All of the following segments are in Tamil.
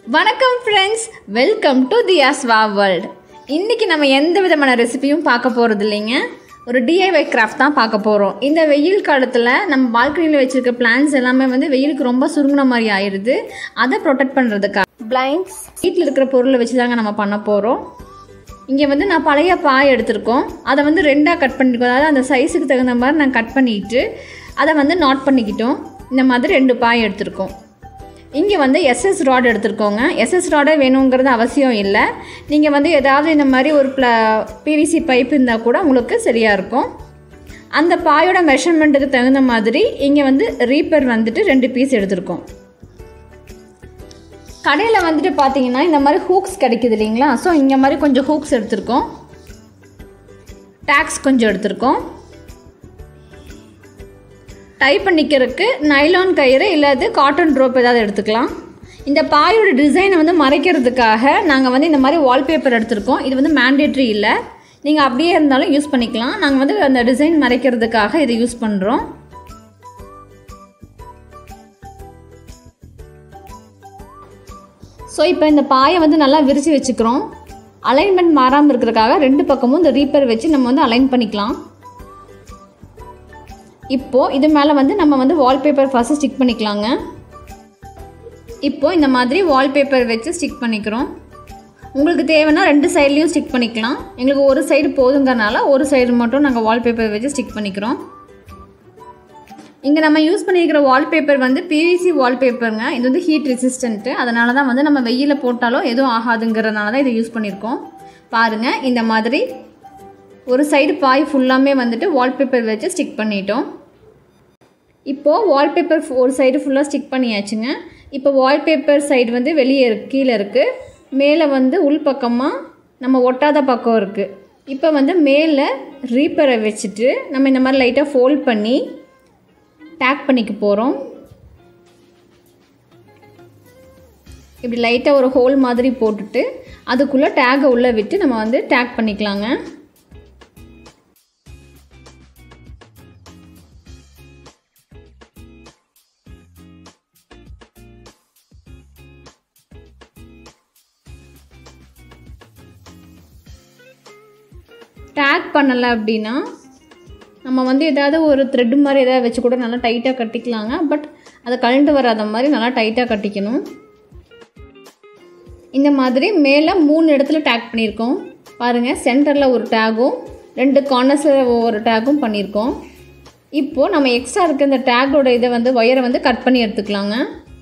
வணக்கம் ஃப்ரெண்ட்ஸ் வெல்கம் டு தியாஸ் வா வேர்ல்ட் இன்றைக்கி நம்ம எந்த விதமான ரெசிபியும் பார்க்க போகிறது இல்லைங்க ஒரு டிஐஒய் கிராஃப்ட் தான் பார்க்க போகிறோம் இந்த வெயில் காலத்தில் நம்ம பால்கனியில் வச்சுருக்க பிளான்ஸ் எல்லாமே வந்து வெயிலுக்கு ரொம்ப சுருங்கின மாதிரி ஆயிடுது அதை ப்ரொடெக்ட் பண்ணுறதுக்காக பிளைண்ட்ஸ் வீட்டில் இருக்கிற பொருளை வச்சு தாங்க நம்ம பண்ண போகிறோம் இங்கே வந்து நான் பழைய பாய் எடுத்திருக்கோம் அதை வந்து ரெண்டாக கட் பண்ணிருக்கோம் அதாவது அந்த சைஸுக்கு தகுந்த மாதிரி நான் கட் பண்ணிட்டு அதை வந்து நாட் பண்ணிக்கிட்டோம் இந்த மாதிரி ரெண்டு பாய் எடுத்திருக்கோம் இங்கே வந்து எஸ்எஸ் ராட் எடுத்திருக்கோங்க எஸ்எஸ் ராடே வேணுங்கிறது அவசியம் இல்லை நீங்கள் வந்து ஏதாவது இந்த மாதிரி ஒரு ப்ள பிவிசி பைப் இருந்தால் கூட உங்களுக்கு சரியாக இருக்கும் அந்த பாயோட மெஷர்மெண்ட்டுக்கு தகுந்த மாதிரி இங்கே வந்து ரீப்பர் வந்துட்டு ரெண்டு பீஸ் எடுத்திருக்கோம் கடையில் வந்துட்டு பார்த்தீங்கன்னா இந்த மாதிரி ஹூக்ஸ் கிடைக்குது இல்லைங்களா ஸோ இங்கே மாதிரி கொஞ்சம் ஹூக்ஸ் எடுத்திருக்கோம் டேக்ஸ் கொஞ்சம் எடுத்திருக்கோம் டை பண்ணிக்கிறதுக்கு நைலான் கயிறு இல்லாது காட்டன் ரோப் ஏதாவது எடுத்துக்கலாம் இந்த பாயோட டிசைனை வந்து மறைக்கிறதுக்காக நாங்கள் வந்து இந்த மாதிரி வால்பேப்பர் எடுத்திருக்கோம் இது வந்து மேண்டேட்ரி இல்லை நீங்கள் அப்படியே இருந்தாலும் யூஸ் பண்ணிக்கலாம் நாங்கள் வந்து அந்த டிசைன் மறைக்கிறதுக்காக இதை யூஸ் பண்ணுறோம் ஸோ இப்போ இந்த பாயை வந்து நல்லா விரித்து வச்சுக்கிறோம் அலைன்மெண்ட் மாறாமல் இருக்கிறதுக்காக ரெண்டு பக்கமும் இந்த ரீப்பர் வச்சு நம்ம வந்து அலைன் பண்ணிக்கலாம் இப்போது இது மேலே வந்து நம்ம வந்து வால்பேப்பர் ஃபஸ்ட்டு ஸ்டிக் பண்ணிக்கலாங்க இப்போது இந்த மாதிரி வால்பேப்பர் வச்சு ஸ்டிக் பண்ணிக்கிறோம் உங்களுக்கு தேவைன்னா ரெண்டு சைட்லேயும் ஸ்டிக் பண்ணிக்கலாம் எங்களுக்கு ஒரு சைடு போதுங்கிறனால ஒரு சைடு மட்டும் நாங்கள் வால்பேப்பர் வச்சு ஸ்டிக் பண்ணிக்கிறோம் இங்கே நம்ம யூஸ் பண்ணியிருக்கிற வால்பேப்பர் வந்து பிவிசி வால்பேப்பருங்க இது வந்து ஹீட் ரெசிஸ்டண்ட்டு அதனால தான் வந்து நம்ம வெயிலில் போட்டாலும் எதுவும் ஆகாதுங்கிறதுனால தான் இதை யூஸ் பண்ணியிருக்கோம் பாருங்கள் இந்த மாதிரி ஒரு சைடு பாய் ஃபுல்லாமே வந்துட்டு வால்பேப்பர் வச்சு ஸ்டிக் பண்ணிட்டோம் இப்போது வால்பேப்பர் ஒரு சைடு ஃபுல்லாக ஸ்டிக் பண்ணியாச்சுங்க இப்போ வால்பேப்பர் சைடு வந்து வெளியே இருக்கு கீழே இருக்குது மேலே வந்து உள்பக்கமாக நம்ம ஒட்டாத பக்கம் இருக்குது இப்போ வந்து மேலே ரீப்பரை வச்சுட்டு நம்ம இந்த மாதிரி லைட்டாக ஃபோல்ட் பண்ணி டேக் பண்ணிக்க போகிறோம் இப்படி லைட்டாக ஒரு ஹோல் மாதிரி போட்டுட்டு அதுக்குள்ளே டேகை உள்ளே விட்டு நம்ம வந்து டேக் பண்ணிக்கலாங்க டேக் பண்ணலை அப்படின்னா நம்ம வந்து ஏதாவது ஒரு த்ரெட் மாதிரி ஏதாவது வச்சு கூட நல்லா டைட்டாக கட்டிக்கலாங்க பட் அதை கழண்டு வராத மாதிரி நல்லா டைட்டாக கட்டிக்கணும் இந்த மாதிரி மேலே மூணு இடத்துல டேக் பண்ணியிருக்கோம் பாருங்கள் சென்டரில் ஒரு டேகும் ரெண்டு கார்னர்ஸில் ஒவ்வொரு டேகும் பண்ணியிருக்கோம் இப்போது நம்ம எக்ஸ்ட்ரா இருக்க இந்த டேக்கோட இதை வந்து ஒயரை வந்து கட் பண்ணி எடுத்துக்கலாங்க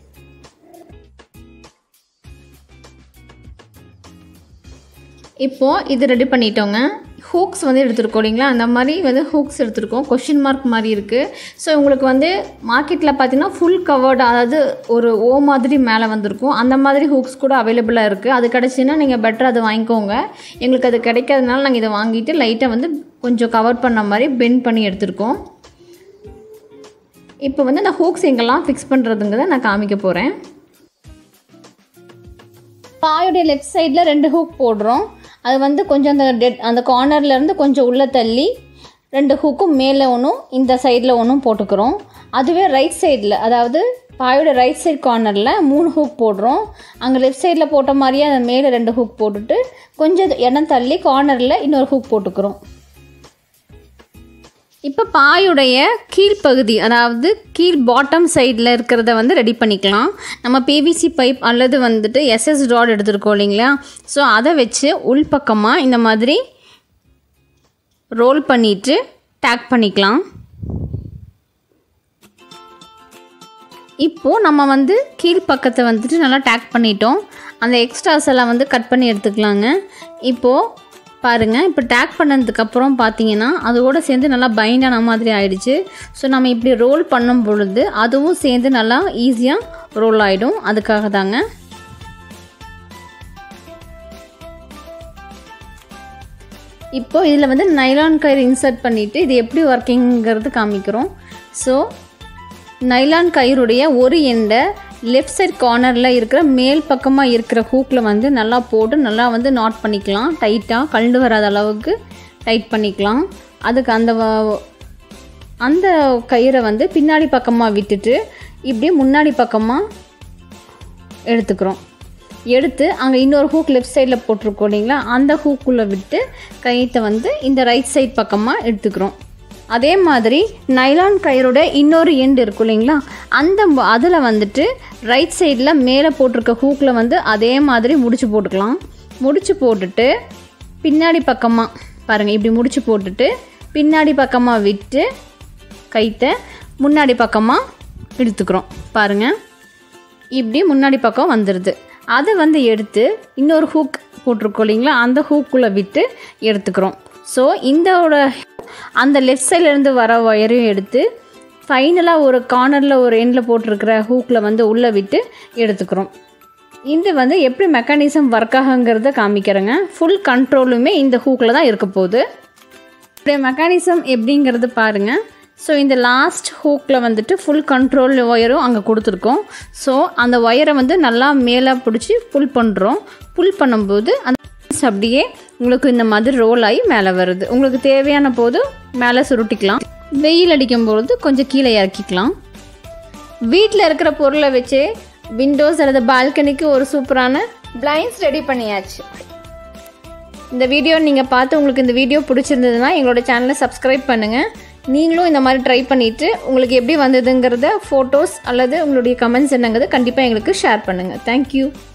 இப்போது இது ரெடி பண்ணிட்டோங்க ஹூக்ஸ் வந்து எடுத்துருக்கோம் இல்லைங்களா அந்த மாதிரி வந்து ஹூக்ஸ் எடுத்திருக்கோம் கொஷின் மார்க் மாதிரி இருக்குது ஸோ உங்களுக்கு வந்து மார்க்கெட்டில் பார்த்தீங்கன்னா ஃபுல் கவர்டு அதாவது ஒரு ஓ மாதிரி மேலே வந்திருக்கும் அந்த மாதிரி ஹூக்ஸ் கூட அவைலபிளாக இருக்குது அது கிடச்சின்னா நீங்கள் பெட்டர் அதை வாங்கிக்கோங்க எங்களுக்கு அது கிடைக்காதனால நாங்கள் இதை வாங்கிட்டு லைட்டாக வந்து கொஞ்சம் கவர் பண்ண மாதிரி பெண்ட் பண்ணி எடுத்திருக்கோம் இப்போ வந்து அந்த ஹூக்ஸ் எங்கெல்லாம் ஃபிக்ஸ் பண்ணுறதுங்கிறத நான் காமிக்க போகிறேன் பாயோடைய லெஃப்ட் சைடில் ரெண்டு ஹூக் போடுறோம் அது வந்து கொஞ்சம் அந்த டெட் அந்த கார்னர்லேருந்து கொஞ்சம் உள்ளே தள்ளி ரெண்டு ஹூக்கும் மேலே ஒன்றும் இந்த சைடில் ஒன்றும் போட்டுக்கிறோம் அதுவே ரைட் சைடில் அதாவது பாயோட ரைட் சைட் கார்னரில் மூணு ஹூக் போடுறோம் அங்கே லெஃப்ட் சைடில் போட்ட மாதிரியே அந்த மேலே ரெண்டு ஹூக் போட்டுட்டு கொஞ்சம் இடம் தள்ளி கார்னரில் இன்னொரு ஹூக் போட்டுக்கிறோம் இப்போ பாயுடைய கீழ்ப்பகுதி அதாவது கீழ் பாட்டம் சைடில் இருக்கிறத வந்து ரெடி பண்ணிக்கலாம் நம்ம பிவிசி பைப் அல்லது வந்துட்டு எஸ்எஸ் ராட் எடுத்துருக்கோம் இல்லைங்களா ஸோ அதை வச்சு உள்பக்கமாக இந்த மாதிரி ரோல் பண்ணிவிட்டு டேக் பண்ணிக்கலாம் இப்போது நம்ம வந்து கீழ்ப்பக்கத்தை வந்துட்டு நல்லா டேக் பண்ணிட்டோம் அந்த எக்ஸ்ட்ராஸ் எல்லாம் வந்து கட் பண்ணி எடுத்துக்கலாங்க இப்போது பாருங்கள் இப்போ டேக் பண்ணதுக்கப்புறம் பார்த்தீங்கன்னா அதோடு சேர்ந்து நல்லா பைண்டான மாதிரி ஆயிடுச்சு ஸோ நம்ம இப்படி ரோல் பண்ணும் பொழுது அதுவும் சேர்ந்து நல்லா ஈஸியாக ரோல் ஆகிடும் அதுக்காக தாங்க இப்போது இதில் வந்து நைலான் கயிறு இன்சர்ட் பண்ணிவிட்டு இது எப்படி ஒர்க்கிங்கிறது காமிக்கிறோம் ஸோ நைலான் கயிறுடைய ஒரு எண்டை லெஃப்ட் சைட் கார்னரில் இருக்கிற மேல் பக்கமாக இருக்கிற ஹூக்கில் வந்து நல்லா போட்டு நல்லா வந்து நாட் பண்ணிக்கலாம் டைட்டாக கழண்டு வராத அளவுக்கு டைட் பண்ணிக்கலாம் அதுக்கு அந்த வ- அந்த கயிறை வந்து பின்னாடி பக்கமாக விட்டுட்டு இப்படியே முன்னாடி பக்கமாக எடுத்துக்கிறோம் எடுத்து அங்கே இன்னொரு ஹூக் லெஃப்ட் சைடில் போட்டிருக்கோம் இல்லைங்களா அந்த ஹூக்குள்ளே விட்டு கயிற்றை வந்து இந்த ரைட் சைட் பக்கமாக எடுத்துக்கிறோம் அதே மாதிரி நைலான் கயிறோட இன்னொரு எண்டு இருக்கும் இல்லைங்களா அந்த அதில் வந்துட்டு ரைட் சைடில் மேலே போட்டிருக்க ஹூக்கில் வந்து அதே மாதிரி முடிச்சு போட்டுக்கலாம் முடிச்சு போட்டுட்டு பின்னாடி பக்கமாக பாருங்கள் இப்படி முடிச்சு போட்டுட்டு பின்னாடி பக்கமாக விட்டு கைத்தை முன்னாடி பக்கமாக இழுத்துக்கிறோம் பாருங்கள் இப்படி முன்னாடி பக்கம் வந்துடுது அதை வந்து எடுத்து இன்னொரு ஹூக் போட்டிருக்கோம் இல்லைங்களா அந்த ஹூக்குள்ளே விட்டு எடுத்துக்கிறோம் ஸோ இந்தோட அந்த லெஃப்ட் சைட்லேருந்து வர ஒயரையும் எடுத்து ஃபைனலாக ஒரு கார்னரில் ஒரு எண்டில் போட்டிருக்கிற ஹூக்கில் வந்து உள்ளே விட்டு எடுத்துக்கிறோம் இது வந்து எப்படி மெக்கானிசம் ஒர்க் ஆகுங்கிறத காமிக்கிறேங்க ஃபுல் கண்ட்ரோலுமே இந்த ஹூக்கில் தான் இருக்க போகுது இப்படி மெக்கானிசம் எப்படிங்கிறது பாருங்கள் ஸோ இந்த லாஸ்ட் ஹூக்கில் வந்துட்டு ஃபுல் கண்ட்ரோல் ஒயரும் அங்கே கொடுத்துருக்கோம் ஸோ அந்த ஒயரை வந்து நல்லா மேலே பிடிச்சி புல் பண்ணுறோம் புல் பண்ணும்போது அந்த அப்படியே உங்களுக்கு இந்த மாதிரி ரோல் ஆகி மேலே வருது உங்களுக்கு தேவையான போது மேலே சுருட்டிக்கலாம் வெயில் அடிக்கும் பொழுது கொஞ்சம் கீழே இறக்கிக்கலாம் வீட்டில் இருக்கிற பொருளை வச்சு விண்டோஸ் அல்லது பால்கனிக்கு ஒரு சூப்பரான பிளைண்ட்ஸ் ரெடி பண்ணியாச்சு இந்த வீடியோ நீங்கள் பார்த்து உங்களுக்கு இந்த வீடியோ பிடிச்சிருந்ததுன்னா எங்களோட சேனலை சப்ஸ்கிரைப் பண்ணுங்கள் நீங்களும் இந்த மாதிரி ட்ரை பண்ணிவிட்டு உங்களுக்கு எப்படி வந்ததுங்கிறத ஃபோட்டோஸ் அல்லது உங்களுடைய கமெண்ட்ஸ் என்னங்கிறத கண்டிப்பாக எங்களுக்கு ஷேர் பண்ணுங்கள் தேங்க்யூ